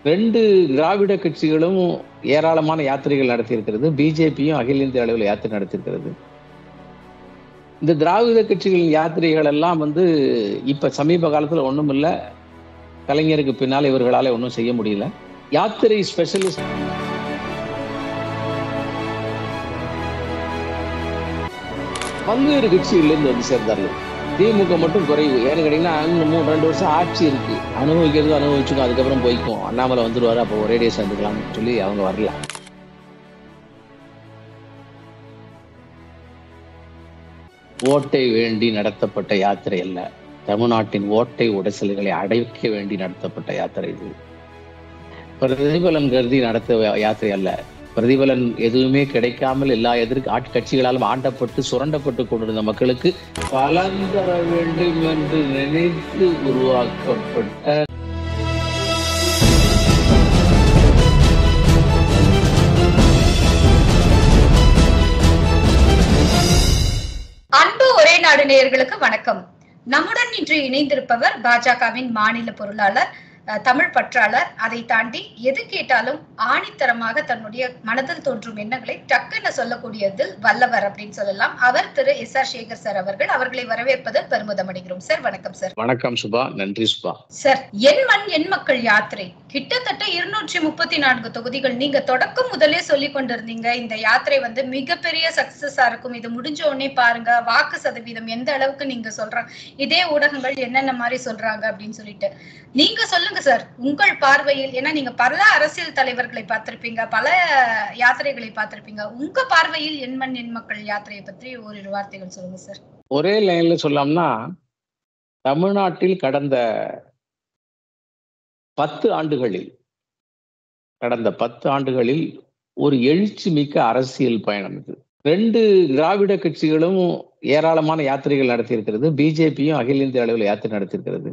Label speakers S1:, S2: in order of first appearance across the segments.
S1: ரெண்டு திராவிட கட்சிகளும் ஏராளமான யாத்திரைகள் நடத்தியிருக்கிறது பிஜேபியும் அகில இந்திய அளவில் யாத்திரை நடத்தியிருக்கிறது இந்த திராவிட கட்சிகளின் யாத்திரைகள் எல்லாம் வந்து இப்ப சமீப காலத்துல ஒண்ணும் இல்ல கலைஞருக்கு பின்னால் இவர்களால ஒன்றும் செய்ய முடியல யாத்திரை ஸ்பெஷலிஸ்ட் பல்வேறு கட்சிகளிலிருந்து வந்து சேர்ந்தார்கள் திமுக மட்டும் குறைவு ஏன்னு கேட்டீங்கன்னா இன்னும் மூணு ரெண்டு வருஷம் ஆட்சி இருக்கு அனுபவிக்கிறது அனுபவிச்சுக்கும் அதுக்கப்புறம் போய்க்கும் அண்ணாமலை வந்துருவாரு அப்போ ஒரேடியே சேர்ந்துக்கலாம்னு சொல்லி அவங்க வரல ஓட்டை வேண்டி நடத்தப்பட்ட யாத்திரை அல்ல தமிழ்நாட்டின் ஓட்டை உடைசல்களை அடைக்க வேண்டி நடத்தப்பட்ட யாத்திரை இது பிரதிபலன் கருதி நடத்த யாத்திரை அல்ல பிரதிபலன் எதுவுமே கிடைக்காமல் எல்லா எதிர்க்கு ஆட்கட்சிகளாலும் ஆண்டப்பட்டு சுரண்டப்பட்டு கொண்டிருந்த மக்களுக்கு பலன் தர வேண்டும் என்று நினைத்து உருவாக்கப்பட்ட
S2: அன்பு ஒரே நாடு நேயர்களுக்கு வணக்கம் நம்முடன் இன்று இணைந்திருப்பவர் பாஜகவின் மாநில பொருளாளர் அஹ், தமிழ் பற்றாளர் அதை தாண்டி எது கேட்டாலும் ஆணித்தரமாக தன்னுடைய மனதில் தோன்றும் எண்ணங்களை டக்குன்னு சொல்லக்கூடியதில் வல்லவர் அப்படின்னு சொல்லலாம் அவர் திரு எஸ் ஆர் சேகர் சார் அவர்கள் அவர்களை வரவேற்பதில் பெருமிதம் அடைகிறோம் சார் வணக்கம் சார்
S1: வணக்கம் சுபா நன்றி சுபா
S2: சார் என் மண் என் மக்கள் யாத்திரை கிட்டத்தட்ட இருநூற்றி முப்பத்தி நான்கு தொகுதிகள் நீங்க தொடக்கம் முதலே சொல்லி கொண்டிருந்தீங்க இந்த யாத்திரை வந்து மிகப்பெரிய சக்சஸா இருக்கும் இது முடிஞ்ச உடனே பாருங்க வாக்கு சதவீதம் எந்த அளவுக்கு நீங்க சொல்றாங்க இதே ஊடகங்கள் என்னென்ன மாதிரி சொல்றாங்க அப்படின்னு சொல்லிட்டு நீங்க சொல்லுங்க சார் உங்கள் பார்வையில் ஏன்னா நீங்க பல அரசியல் தலைவர்களை பார்த்திருப்பீங்க பல யாத்திரைகளை பார்த்திருப்பீங்க உங்க பார்வையில் என் மண் என் மக்கள் யாத்திரையை பற்றி ஓரிரு வார்த்தைகள் சொல்லுங்க சார்
S1: ஒரே லைன்ல சொல்லலாம்னா தமிழ்நாட்டில் கடந்த பத்து ஆண்டுகளில் கடந்த பத்து ஆண்டுகளில் ஒரு எழுச்சி மிக்க அரசியல் பயணம் இது ரெண்டு திராவிட கட்சிகளும் ஏராளமான யாத்திரைகள் நடத்தியிருக்கிறது பிஜேபியும் அகில இந்திய அளவில் யாத்திரை நடத்தியிருக்கிறது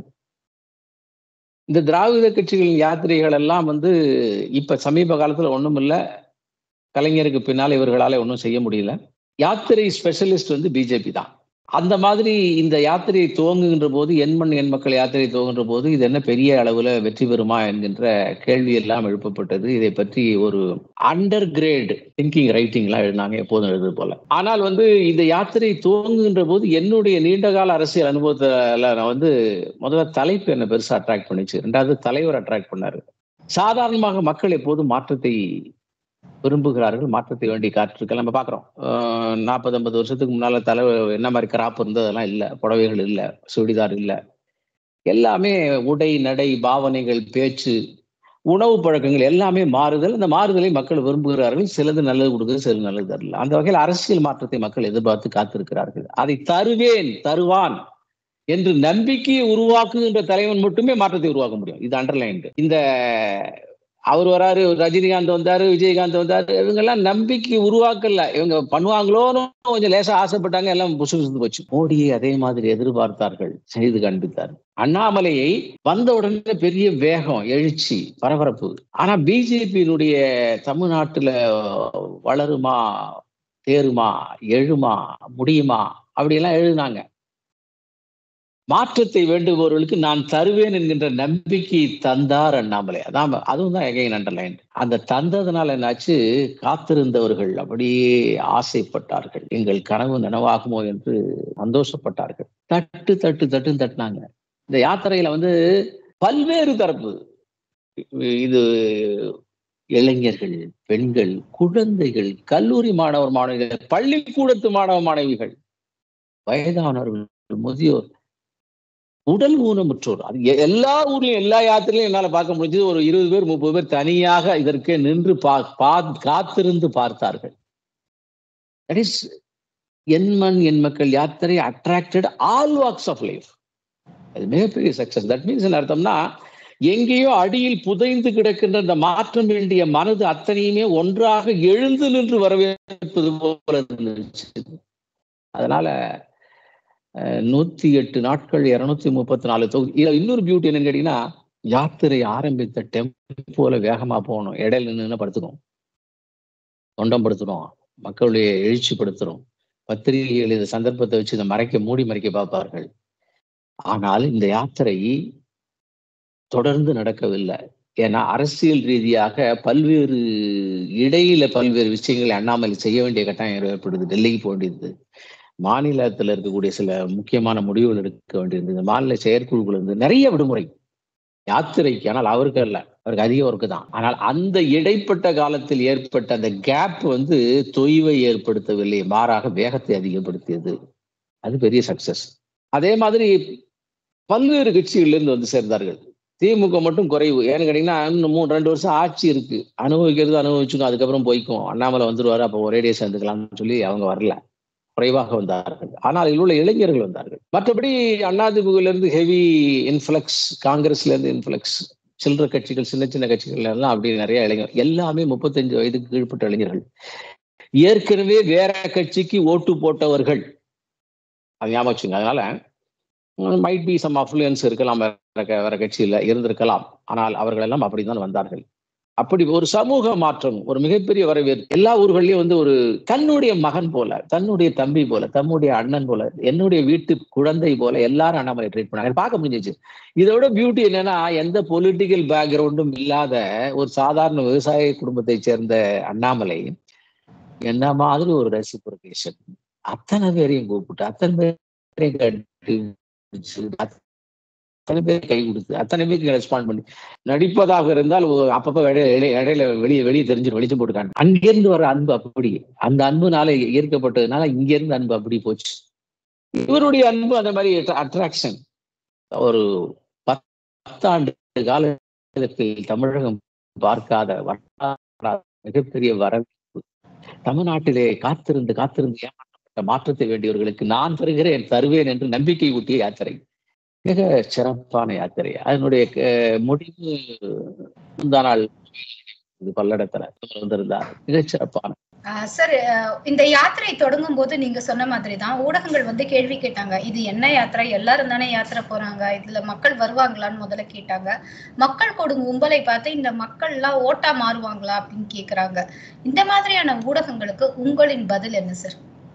S1: இந்த திராவிட கட்சிகளின் யாத்திரைகள் எல்லாம் வந்து இப்ப சமீப காலத்துல ஒண்ணும் இல்ல கலைஞருக்கு பின்னால் இவர்களால ஒன்றும் செய்ய முடியல யாத்திரை ஸ்பெஷலிஸ்ட் வந்து பிஜேபி தான் அந்த மாதிரி இந்த யாத்திரை துவங்குகின்ற போது என் மண் என் மக்கள் யாத்திரை துவங்குகின்ற போது இது என்ன பெரிய அளவுல வெற்றி பெறுமா என்கின்ற கேள்வி எல்லாம் எழுப்பப்பட்டது இதை பற்றி ஒரு அண்டர் கிரேட் திங்கிங் ரைட்டிங்லாம் எழுதினாங்க எப்போதும் எழுதுது போல ஆனால் வந்து இந்த யாத்திரை துவங்குகின்ற போது என்னுடைய நீண்டகால அரசியல் அனுபவத்துல நான் வந்து முதல்ல தலைப்பு என்ன பெருசா அட்ராக்ட் பண்ணிச்சு ரெண்டாவது தலைவர் அட்ராக்ட் பண்ணாரு சாதாரணமாக மக்கள் எப்போதும் மாற்றத்தை விரும்புகிறார்கள் மாற்றத்தை வேண்டி காற்றிருக்க நம்ம பார்க்குறோம் நாற்பது ஐம்பது வருஷத்துக்கு முன்னால தலை என்ன மாதிரி கிராப் இருந்ததெல்லாம் இல்லை புடவைகள் இல்லை சுடிதார் இல்லை எல்லாமே உடை நடை பாவனைகள் பேச்சு உணவு பழக்கங்கள் எல்லாமே மாறுதல் அந்த மாறுதலை மக்கள் விரும்புகிறார்கள் சிலது நல்லது கொடுக்குது சிலது நல்லது தரல அந்த வகையில் அரசியல் மாற்றத்தை மக்கள் எதிர்பார்த்து காத்திருக்கிறார்கள் அதை தருவேன் தருவான் என்று நம்பிக்கையை உருவாக்குகின்ற தலைவன் மட்டுமே மாற்றத்தை உருவாக்க முடியும் இது அண்டர்லைன் இந்த அவர் வராரு ரஜினிகாந்த் வந்தாரு விஜயகாந்த் வந்தாரு இவங்க எல்லாம் நம்பிக்கை உருவாக்கல இவங்க பண்ணுவாங்களோன்னு கொஞ்சம் லேசா ஆசைப்பட்டாங்க எல்லாம் புசு புசுந்து போச்சு மோடியை அதே மாதிரி எதிர்பார்த்தார்கள் செய்து காண்பித்தார் அண்ணாமலையை வந்த உடனே பெரிய வேகம் எழுச்சி பரபரப்பு ஆனா பிஜேபியினுடைய தமிழ்நாட்டுல வளருமா தேருமா எழுமா முடியுமா அப்படியெல்லாம் எழுதினாங்க மாற்றத்தை வேண்டுபவர்களுக்கு நான் தருவேன் என்கின்ற நம்பிக்கை தந்தார் அண்ணாமலை அதான் அதுவும் தான் எகைன் அண்டர்லைன் அந்த தந்ததுனால என்னாச்சு காத்திருந்தவர்கள் அப்படியே ஆசைப்பட்டார்கள் எங்கள் கனவு நனவாகுமோ என்று சந்தோஷப்பட்டார்கள் தட்டு தட்டு தட்டுன்னு தட்டினாங்க இந்த யாத்திரையில வந்து பல்வேறு தரப்பு இது இளைஞர்கள் பெண்கள் குழந்தைகள் கல்லூரி மாணவர் மாணவிகள் பள்ளிக்கூடத்து மாணவ மாணவிகள் வயதானவர்கள் முதியோர் உடல் ஊனமுற்றோர் அது எல்லா ஊர்லயும் எல்லா யாத்திரையிலும் என்னால பார்க்க முடிஞ்சது ஒரு இருபது பேர் முப்பது பேர் தனியாக இதற்கே நின்று பா காத்திருந்து பார்த்தார்கள் தட் இஸ் என் மண் என் மக்கள் யாத்திரை attracted all walks of life அது மிகப்பெரிய சக்சஸ் தட் மீன்ஸ் அர்த்தம்னா எங்கேயோ அடியில் புதைந்து கிடக்கின்ற இந்த மாற்றம் வேண்டிய மனது அத்தனையுமே ஒன்றாக எழுந்து நின்று வரவேற்பது போல இருந்துச்சு அதனால நூத்தி எட்டு நாட்கள் இருநூத்தி முப்பத்தி நாலு தொகுதி இதுல இன்னொரு பியூட்டி என்னன்னு கேட்டீங்கன்னா யாத்திரை ஆரம்பித்த டெம்போல வேகமா போகணும் இடையில நின்று படுத்துக்கும் தொண்டம் படுத்துறோம் மக்களுடைய எழுச்சிப்படுத்துறோம் பத்திரிகைகள் இந்த சந்தர்ப்பத்தை வச்சு இதை மறைக்க மூடி மறைக்க பார்ப்பார்கள் ஆனால் இந்த யாத்திரை தொடர்ந்து நடக்கவில்லை ஏன்னா அரசியல் ரீதியாக பல்வேறு இடையில பல்வேறு விஷயங்களை அண்ணாமலை செய்ய வேண்டிய கட்டாயம் ஏற்படுது டெல்லிக்கு போக வேண்டியது மாநிலத்தில் இருக்கக்கூடிய சில முக்கியமான முடிவுகள் எடுக்க வேண்டியிருந்தது மாநில செயற்குழுக்கள் இருந்து நிறைய விடுமுறை யாத்திரைக்கு ஆனால் அவருக்கு அல்ல அவருக்கு அதிக ஒர்க்கு தான் ஆனால் அந்த இடைப்பட்ட காலத்தில் ஏற்பட்ட அந்த கேப் வந்து தொய்வை ஏற்படுத்தவில்லை மாறாக வேகத்தை அதிகப்படுத்தியது அது பெரிய சக்சஸ் அதே மாதிரி பல்வேறு கட்சிகளிலிருந்து வந்து சேர்ந்தார்கள் திமுக மட்டும் குறைவு ஏன்னு கேட்டீங்கன்னா இன்னும் மூணு ரெண்டு வருஷம் ஆட்சி இருக்கு அனுபவிக்கிறது அனுபவிச்சுக்கும் அதுக்கப்புறம் போய்க்கும் அண்ணாமலை வந்துருவாரு அப்போ ஒரேடியே சேர்ந்துக்கலாம்னு சொல்லி அவங்க வரல குறைவாக வந்தார்கள் ஆனால் இதில் உள்ள இளைஞர்கள் வந்தார்கள் மற்றபடி அண்ணாதிமுகலேருந்து ஹெவி இன்ஃப்ளக்ஸ் காங்கிரஸ்ல இருந்து இன்ஃப்ளக்ஸ் சில்லற கட்சிகள் சின்ன சின்ன கட்சிகள் எல்லாம் அப்படி நிறைய இளைஞர் எல்லாமே முப்பத்தஞ்சு வயதுக்கு கீழ்ப்பட்ட இளைஞர்கள் ஏற்கனவே வேற கட்சிக்கு ஓட்டு போட்டவர்கள் அது ஞாபகம் வச்சுங்க அதனால மைட் பி சம் அஃப்ளூயன்ஸ் இருக்கலாம் வேற வேற கட்சியில் இருந்திருக்கலாம் ஆனால் அவர்கள் எல்லாம் அப்படித்தான் வந்தார்கள் அப்படி ஒரு சமூக மாற்றம் ஒரு மிகப்பெரிய வரவேற்பு எல்லா ஊர்கள்லயும் வந்து ஒரு தன்னுடைய மகன் போல தன்னுடைய தம்பி போல தன்னுடைய அண்ணன் போல என்னுடைய வீட்டு குழந்தை போல எல்லாரும் அண்ணாமலை ட்ரீட் பண்ணாங்க பார்க்க முடிஞ்சிச்சு இதோட பியூட்டி என்னன்னா எந்த பொலிட்டிக்கல் பேக்ரவுண்டும் இல்லாத ஒரு சாதாரண விவசாய குடும்பத்தை சேர்ந்த அண்ணாமலை என்ன மாதிரி ஒரு ரெசிபிரிகேஷன் அத்தனை பேரையும் கூப்பிட்டு அத்தனை பேரையும் கட்டி அத்தனை பேர் கை கொடுத்து அத்தனை பேருக்கு ரெஸ்பாண்ட் பண்ணி நடிப்பதாக இருந்தால் அப்பப்ப இடையில வெளியே வெளியே தெரிஞ்சு வெளிச்சம் போட்டுக்காங்க அங்கிருந்து வர அன்பு அப்படி அந்த அன்புனால ஈர்க்கப்பட்டதுனால இங்கிருந்து அன்பு அப்படி போச்சு இவருடைய அன்பு அந்த மாதிரி அட்ராக்ஷன் ஒரு பத்தாண்டு காலத்தில் தமிழகம் பார்க்காத மிகப்பெரிய வரவேற்பு தமிழ்நாட்டிலே காத்திருந்து காத்திருந்து ஏமாற்றப்பட்ட மாற்றத்தை வேண்டியவர்களுக்கு நான் தருகிறேன் தருவேன் என்று நம்பிக்கை ஊட்டிய யாத்திரை மிக சிறப்பான யாத்திரை அதனுடைய முடிவு முந்தா நாள் பல்லடத்துல வந்திருந்தார் மிக சிறப்பான
S2: சார் இந்த யாத்திரை தொடங்கும் போது நீங்க சொன்ன மாதிரி தான் ஊடகங்கள் வந்து கேள்வி கேட்டாங்க இது என்ன யாத்திரை எல்லாரும் தானே யாத்திரை போறாங்க இதுல மக்கள் வருவாங்களான்னு முதல்ல கேட்டாங்க மக்கள் கொடுங்க கும்பலை பார்த்து இந்த மக்கள் எல்லாம் ஓட்டா மாறுவாங்களா அப்படின்னு கேக்குறாங்க இந்த மாதிரியான ஊடகங்களுக்கு உங்களின் பதில் என்ன சார்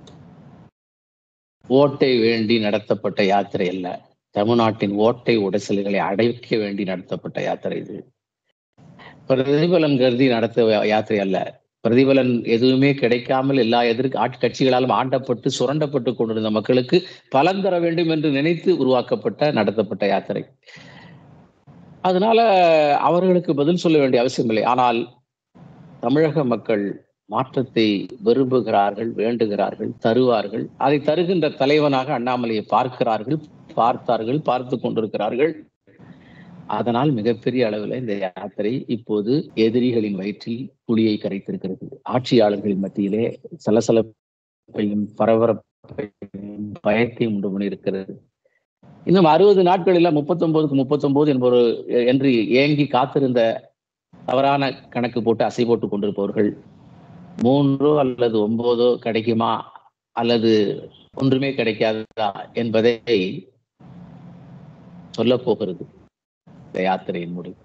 S1: ஓட்டை வேண்டி நடத்தப்பட்ட யாத்திரை அல்ல தமிழ்நாட்டின் ஓட்டை உடைசல்களை அடைக்க வேண்டி நடத்தப்பட்ட யாத்திரை இது பிரதிபலன் கருதி நடத்த யாத்திரை அல்ல பிரதிபலன் எதுவுமே கிடைக்காமல் எல்லா எதிர்க்கு ஆட்கட்சிகளாலும் ஆண்டப்பட்டு சுரண்டப்பட்டு கொண்டிருந்த மக்களுக்கு பலன் தர வேண்டும் என்று நினைத்து உருவாக்கப்பட்ட நடத்தப்பட்ட யாத்திரை அதனால அவர்களுக்கு பதில் சொல்ல வேண்டிய அவசியம் இல்லை ஆனால் தமிழக மக்கள் மாற்றத்தை விரும்புகிறார்கள் வேண்டுகிறார்கள் தருவார்கள் அதை தருகின்ற தலைவனாக அண்ணாமலையை பார்க்கிறார்கள் பார்த்தார்கள் பார்த்து கொண்டிருக்கிறார்கள் அதனால் மிகப்பெரிய அளவில் இந்த யாத்திரை இப்போது எதிரிகளின் வயிற்றில் புலியை கரைத்திருக்கிறது ஆட்சியாளர்களின் மத்தியிலே சலசலப்பையும் பரபரப்பையும் பயத்தையும் உண்டு பண்ணியிருக்கிறது இன்னும் அறுபது நாட்களில் முப்பத்தொன்பதுக்கு முப்பத்தொன்பது என்பஒரு என்று ஏங்கி காத்திருந்த தவறான கணக்கு போட்டு அசை போட்டு கொண்டிருப்பவர்கள் மூன்றோ அல்லது ஒன்பதோ கிடைக்குமா அல்லது ஒன்றுமே கிடைக்காதா என்பதை சொல்ல போகிறது இந்த யாத்திரையின் முடிவு